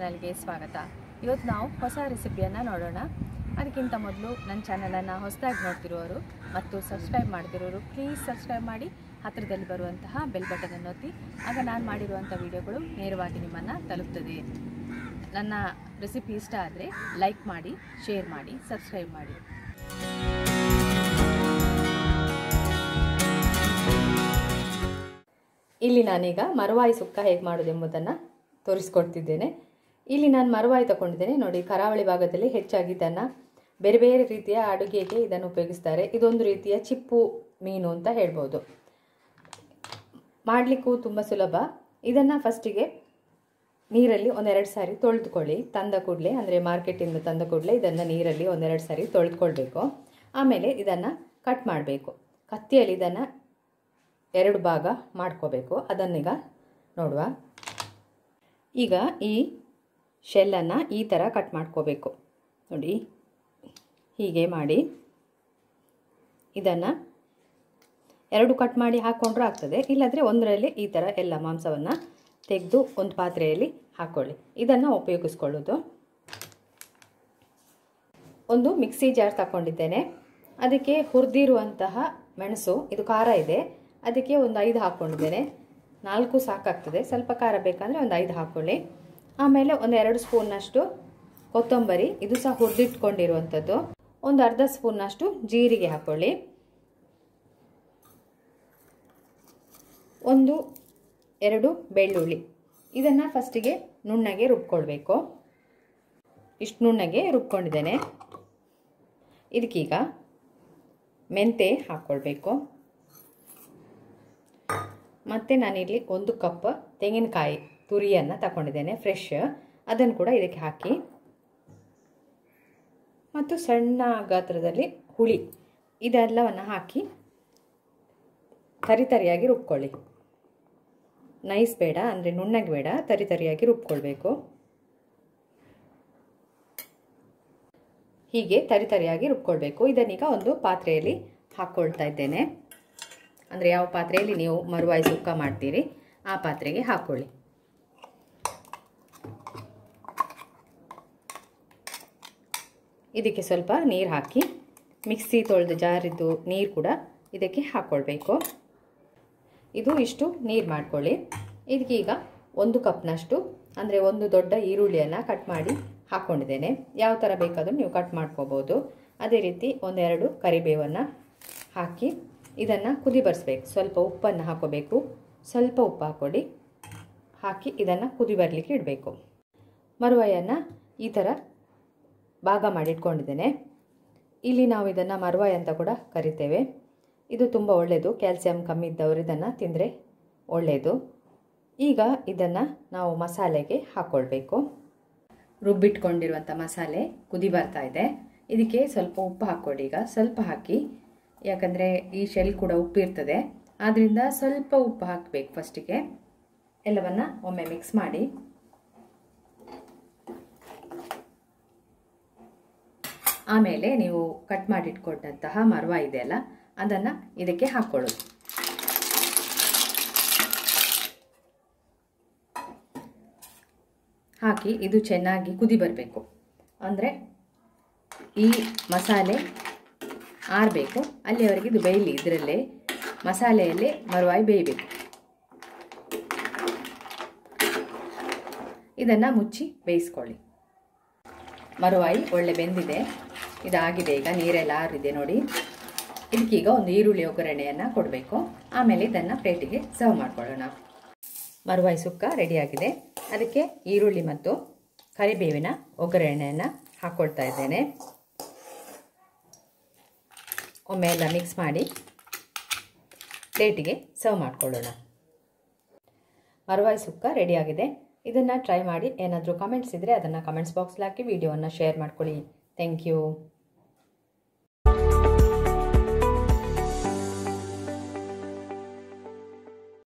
ಚಾನಲ್ಗೆ ಸ್ವಾಗತ ಇವತ್ತು ನಾವು ಹೊಸ ರೆಸಿಪಿಯನ್ನು ನೋಡೋಣ ಅದಕ್ಕಿಂತ ಮೊದಲು ನನ್ನ ಚಾನಲನ್ನು ಹೊಸದಾಗಿ ನೋಡ್ತಿರೋರು ಮತ್ತು ಸಬ್ಸ್ಕ್ರೈಬ್ ಮಾಡ್ತಿರೋರು ಪ್ಲೀಸ್ ಸಬ್ಸ್ಕ್ರೈಬ್ ಮಾಡಿ ಹತ್ತಿರದಲ್ಲಿ ಬರುವಂತಹ ಬೆಲ್ ಬಟನನ್ನು ಒತ್ತಿ ಆಗ ನಾನು ಮಾಡಿರುವಂಥ ವಿಡಿಯೋಗಳು ನೇರವಾಗಿ ನಿಮ್ಮನ್ನು ತಲುಪ್ತದೆ ನನ್ನ ರೆಸಿಪಿ ಇಷ್ಟ ಆದರೆ ಲೈಕ್ ಮಾಡಿ ಶೇರ್ ಮಾಡಿ ಸಬ್ಸ್ಕ್ರೈಬ್ ಮಾಡಿ ಇಲ್ಲಿ ನಾನೀಗ ಮರವಾಯಿ ಸುಕ್ಕ ಹೇಗೆ ಮಾಡೋದೆಂಬುದನ್ನು ತೋರಿಸ್ಕೊಡ್ತಿದ್ದೇನೆ ಇಲ್ಲಿ ನಾನು ಮರವಾಯಿ ತಗೊಂಡಿದ್ದೇನೆ ನೋಡಿ ಕರಾವಳಿ ಭಾಗದಲ್ಲಿ ಹೆಚ್ಚಾಗಿ ಇದನ್ನು ಬೇರೆ ಬೇರೆ ರೀತಿಯ ಅಡುಗೆಗೆ ಇದನ್ನು ಉಪಯೋಗಿಸ್ತಾರೆ ಇದೊಂದು ರೀತಿಯ ಚಿಪ್ಪು ಮೀನು ಅಂತ ಹೇಳ್ಬೋದು ಮಾಡಲಿಕ್ಕೂ ತುಂಬ ಸುಲಭ ಇದನ್ನು ಫಸ್ಟಿಗೆ ನೀರಲ್ಲಿ ಒಂದೆರಡು ಸಾರಿ ತೊಳೆದುಕೊಳ್ಳಿ ತಂದ ಕೂಡಲೇ ಅಂದರೆ ಮಾರ್ಕೆಟಿಂದ ತಂದ ಕೂಡಲೇ ಇದನ್ನು ನೀರಲ್ಲಿ ಒಂದೆರಡು ಸಾರಿ ತೊಳೆದುಕೊಳ್ಬೇಕು ಆಮೇಲೆ ಇದನ್ನು ಕಟ್ ಮಾಡಬೇಕು ಕತ್ತಿಯಲ್ಲಿ ಇದನ್ನು ಎರಡು ಭಾಗ ಮಾಡ್ಕೋಬೇಕು ಅದನ್ನೀಗ ನೋಡುವ ಈಗ ಈ ಶೆಲ್ಲನ್ನು ಈ ಥರ ಕಟ್ ಮಾಡ್ಕೋಬೇಕು ನೋಡಿ ಹೀಗೆ ಮಾಡಿ ಇದನ್ನು ಎರಡು ಕಟ್ ಮಾಡಿ ಹಾಕ್ಕೊಂಡ್ರೂ ಆಗ್ತದೆ ಇಲ್ಲಾಂದರೆ ಒಂದರಲ್ಲಿ ಈ ಥರ ಎಲ್ಲ ಮಾಂಸವನ್ನು ತೆಗೆದು ಒಂದು ಪಾತ್ರೆಯಲ್ಲಿ ಹಾಕ್ಕೊಳ್ಳಿ ಇದನ್ನು ಉಪಯೋಗಿಸ್ಕೊಳ್ಳೋದು ಒಂದು ಮಿಕ್ಸಿ ಜಾರ್ ತಗೊಂಡಿದ್ದೇನೆ ಅದಕ್ಕೆ ಹುರಿದಿರುವಂತಹ ಮೆಣಸು ಇದು ಖಾರ ಇದೆ ಅದಕ್ಕೆ ಒಂದು ಐದು ಹಾಕ್ಕೊಂಡಿದ್ದೇನೆ ನಾಲ್ಕು ಸಾಕಾಗ್ತದೆ ಸ್ವಲ್ಪ ಖಾರ ಬೇಕಂದರೆ ಒಂದು ಐದು ಹಾಕ್ಕೊಳ್ಳಿ ಆಮೇಲೆ ಒಂದು ಎರಡು ಸ್ಪೂನ್ನಷ್ಟು ಕೊತ್ತಂಬರಿ ಇದು ಸಹ ಹುರಿದಿಟ್ಕೊಂಡಿರುವಂಥದ್ದು ಒಂದು ಅರ್ಧ ಸ್ಪೂನ್ನಷ್ಟು ಜೀರಿಗೆ ಹಾಕ್ಕೊಳ್ಳಿ ಒಂದು ಎರಡು ಬೆಳ್ಳುಳ್ಳಿ ಇದನ್ನು ಫಸ್ಟಿಗೆ ನುಣ್ಣಗೆ ರುಬ್ಕೊಳ್ಬೇಕು ಇಷ್ಟು ನುಣ್ಣಗೆ ರುಬ್ಕೊಂಡಿದ್ದೇನೆ ಇದಕ್ಕೀಗ ಮೆಂತೆ ಹಾಕ್ಕೊಳ್ಬೇಕು ಮತ್ತು ನಾನಿಲ್ಲಿ ಒಂದು ಕಪ್ ತೆಂಗಿನಕಾಯಿ ತುರಿಯನ್ನು ತಗೊಂಡಿದ್ದೇನೆ ಫ್ರೆಶ್ ಅದನ್ನು ಕೂಡ ಇದಕ್ಕೆ ಹಾಕಿ ಮತ್ತು ಸಣ್ಣ ಗಾತ್ರದಲ್ಲಿ ಹುಳಿ ಇದೆಲ್ಲವನ್ನು ಹಾಕಿ ತರಿತರಿಯಾಗಿ ರುಬ್ಕೊಳ್ಳಿ ನೈಸ್ ಬೇಡ ಅಂದರೆ ನುಣ್ಣಗೆ ಬೇಡ ತರಿತರಿಯಾಗಿ ರುಬ್ಕೊಳ್ಬೇಕು ಹೀಗೆ ತರಿತರಿಯಾಗಿ ರುಬ್ಕೊಳ್ಬೇಕು ಇದನ್ನೀಗ ಒಂದು ಪಾತ್ರೆಯಲ್ಲಿ ಹಾಕ್ಕೊಳ್ತಾ ಇದ್ದೇನೆ ಅಂದರೆ ಯಾವ ಪಾತ್ರೆಯಲ್ಲಿ ನೀವು ಮರುವಾಯಿ ಸುಕ್ಕ ಮಾಡ್ತೀರಿ ಆ ಪಾತ್ರೆಗೆ ಹಾಕ್ಕೊಳ್ಳಿ ಇದಕ್ಕೆ ಸ್ವಲ್ಪ ನೀರು ಹಾಕಿ ಮಿಕ್ಸಿ ತೊಳೆದು ಜಾರಿದ್ದು ನೀರು ಕೂಡ ಇದಕ್ಕೆ ಹಾಕ್ಕೊಳ್ಬೇಕು ಇದು ಇಷ್ಟು ನೀರು ಮಾಡ್ಕೊಳ್ಳಿ ಇದಕ್ಕೀಗ ಒಂದು ಕಪ್ನಷ್ಟು ಅಂದರೆ ಒಂದು ದೊಡ್ಡ ಈರುಳ್ಳಿಯನ್ನು ಕಟ್ ಮಾಡಿ ಹಾಕ್ಕೊಂಡಿದ್ದೇನೆ ಯಾವ ಥರ ಬೇಕಾದರೂ ನೀವು ಕಟ್ ಮಾಡ್ಕೋಬೋದು ಅದೇ ರೀತಿ ಒಂದೆರಡು ಕರಿಬೇವನ್ನು ಹಾಕಿ ಇದನ್ನು ಕುದಿ ಬರಿಸ್ಬೇಕು ಸ್ವಲ್ಪ ಉಪ್ಪನ್ನು ಹಾಕೋಬೇಕು ಸ್ವಲ್ಪ ಉಪ್ಪು ಹಾಕ್ಕೊಳ್ಳಿ ಹಾಕಿ ಇದನ್ನು ಕುದಿ ಬರಲಿಕ್ಕೆ ಇಡಬೇಕು ಮರುವಾಯನ್ನು ಈ ಥರ ಭಾಗ ಮಾಡಿಟ್ಕೊಂಡಿದ್ದೇನೆ ಇಲ್ಲಿ ನಾವು ಇದನ್ನು ಮರುವಾಯಿ ಅಂತ ಕೂಡ ಕರಿತೇವೆ ಇದು ತುಂಬ ಒಳ್ಳೆಯದು ಕ್ಯಾಲ್ಸಿಯಂ ಕಮ್ಮಿ ಇದ್ದವರು ಇದನ್ನು ತಿಂದರೆ ಒಳ್ಳೆಯದು ಈಗ ಇದನ್ನು ನಾವು ಮಸಾಲೆಗೆ ಹಾಕ್ಕೊಳ್ಬೇಕು ರುಬ್ಬಿಟ್ಕೊಂಡಿರುವಂಥ ಮಸಾಲೆ ಕುದಿ ಬರ್ತಾ ಇದೆ ಇದಕ್ಕೆ ಸ್ವಲ್ಪ ಉಪ್ಪು ಹಾಕ್ಕೊಳ್ಳಿ ಈಗ ಸ್ವಲ್ಪ ಹಾಕಿ ಯಾಕಂದರೆ ಈ ಶೆಲ್ ಕೂಡ ಉಪ್ಪಿರ್ತದೆ ಆದ್ದರಿಂದ ಸ್ವಲ್ಪ ಉಪ್ಪು ಹಾಕಬೇಕು ಫಸ್ಟಿಗೆ ಎಲ್ಲವನ್ನು ಒಮ್ಮೆ ಮಿಕ್ಸ್ ಮಾಡಿ ಆಮೇಲೆ ನೀವು ಕಟ್ ಮಾಡಿಟ್ಕೊಂಡಂತಹ ಮರವ ಇದೆಯಲ್ಲ ಅದನ್ನು ಇದಕ್ಕೆ ಹಾಕ್ಕೊಳ್ಳೋದು ಹಾಕಿ ಇದು ಚೆನ್ನಾಗಿ ಕುದಿ ಬರಬೇಕು ಅಂದರೆ ಈ ಮಸಾಲೆ ಆರಬೇಕು ಅಲ್ಲಿಯವರೆಗೆ ಇದು ಬೇಯಲಿ ಇದರಲ್ಲೇ ಮಸಾಲೆಯಲ್ಲೇ ಮರುವಾಯಿ ಬೇಯಬೇಕು ಇದನ್ನು ಮುಚ್ಚಿ ಬೇಯಿಸ್ಕೊಳ್ಳಿ ಮರುವಾಯಿ ಒಳ್ಳೆ ಬೆಂದಿದೆ ಇದಾಗಿದೆ ಈಗ ನೀರೆಲ್ಲ ಆರಿದೆ ನೋಡಿ ಇದಕ್ಕೀಗ ಒಂದು ಈರುಳ್ಳಿ ಒಗ್ಗರಣೆಯನ್ನು ಕೊಡಬೇಕು ಆಮೇಲೆ ಇದನ್ನು ಪ್ಲೇಟಿಗೆ ಸರ್ವ್ ಮಾಡ್ಕೊಳ್ಳೋಣ ಮರುವಾಯಿ ಸುಕ್ಕ ರೆಡಿಯಾಗಿದೆ ಅದಕ್ಕೆ ಈರುಳ್ಳಿ ಮತ್ತು ಕರಿಬೇವಿನ ಒಗ್ಗರಣೆಯನ್ನು ಹಾಕ್ಕೊಳ್ತಾ ಇದ್ದೇನೆ ಒಮ್ಮೆ ಎಲ್ಲ ಮಿಕ್ಸ್ ಮಾಡಿ ಪ್ಲೇಟಿಗೆ ಸರ್ವ್ ಮಾಡ್ಕೊಳ್ಳೋಣ ಮರುವಾಯಿ ಸುಕ್ಕ ರೆಡಿಯಾಗಿದೆ ಇದನ್ನು ಟ್ರೈ ಮಾಡಿ ಏನಾದರೂ ಕಮೆಂಟ್ಸ್ ಇದ್ದರೆ ಅದನ್ನು ಕಮೆಂಟ್ಸ್ ಬಾಕ್ಸ್ಲಿ ಹಾಕಿ ವಿಡಿಯೋವನ್ನು ಶೇರ್ ಮಾಡ್ಕೊಳ್ಳಿ ಥ್ಯಾಂಕ್ ಯು